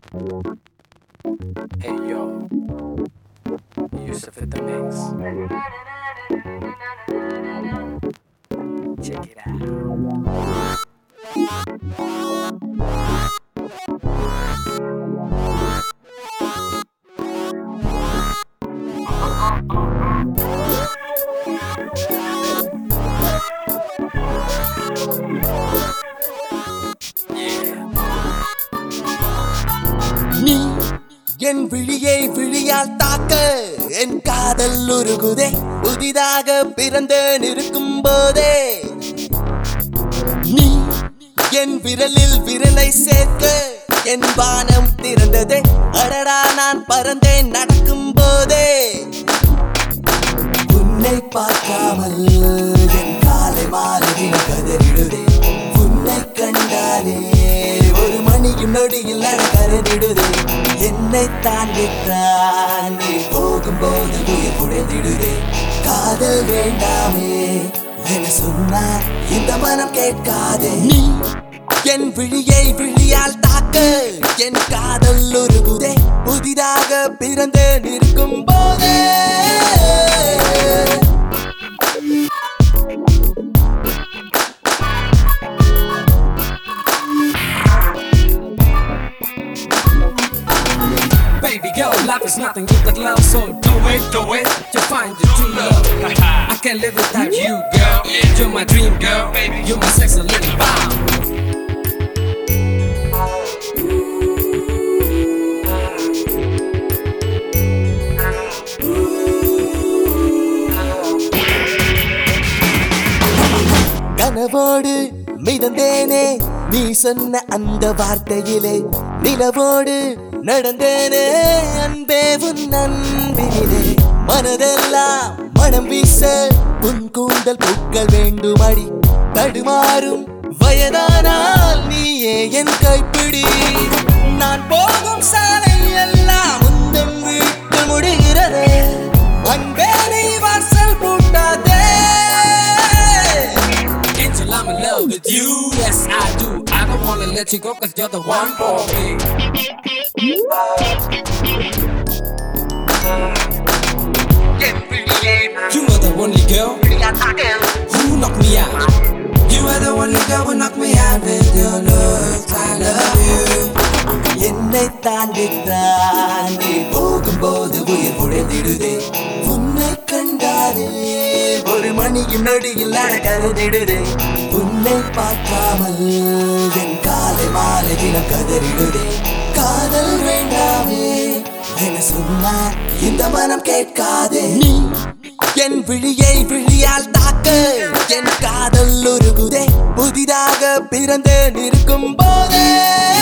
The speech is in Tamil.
Hey yo, Yusuf in the mix. Check it out. Yeah. நீ என் விழியை விழியால் தாக்க என் காதல் உருகுதே புதிதாக பிறந்தேன் இருக்கும் போதே நீ என் விரலில் விரலை சேர்க்க என் வானம் திறந்ததே அடடா நான் பறந்தேன் நடக்கும் போதே உன்னை பார்க்காமல் என் காலை மாலையில் கதறிடுதே உன்னை கண்டாலே ஒரு மணியும் நொடியில் கருதிடுதே என்னை தாண்டித்தான் நீ போகும்போது உயிர் குடைந்திடுதே காதல் வேண்டாமே என சொன்னார் இந்த மனம் கேட்காதே நீ என் விழியை விழியால் தாக்க என் காதல் உருகுதே புதிதாக பிறந்தேன் இருக்கும் போதே Baby girl, life is nothing but the love, so do it, do it to find your true love. I can't live without you, girl. You're my dream, girl. Baby, you're my sexy little bomb. கனவோடு மிதந்தேனே நீ சொன்ன அந்த வார்த்தையிலே நிலவோடு நடந்தேனே அன்பே உன் அன்பினிலே மனதெல்லாம் மனம் வீச உன் கூந்தல் பூக்கள் வேண்டுமடி தடுமாறும் வயதானால் நீயே என் கைப்பிடி நான் போகும் சாலை எல்லாம் உந்தன் வீட்டு முடிகிறது அன்பே நீ வாசல் பூட்டாதே Angel, I'm in love with you. Yes, I do. I don't wanna let you go, cause you're the one for me. You are the only girl who knocked me out. You are the only girl who knocked me out with your looks. I love you. என்னை தாண்டித்தான் நீ போகும்போது உயிர் உடைந்திடுதே உன்னை கண்டாரே ஒரு மணியும் நொடியில் கருதிடுதே உன்னை பார்க்காமல் என் காலை மாலை தினம் கதறிடுதே காதல் வேண்டாமே என சொன்னார் இந்த மனம் கேட்காதே நீ என் விழியை விழியால் தாக்க என் காதல் உருகுதே புதிதாக பிறந்தேன் இருக்கும் போதே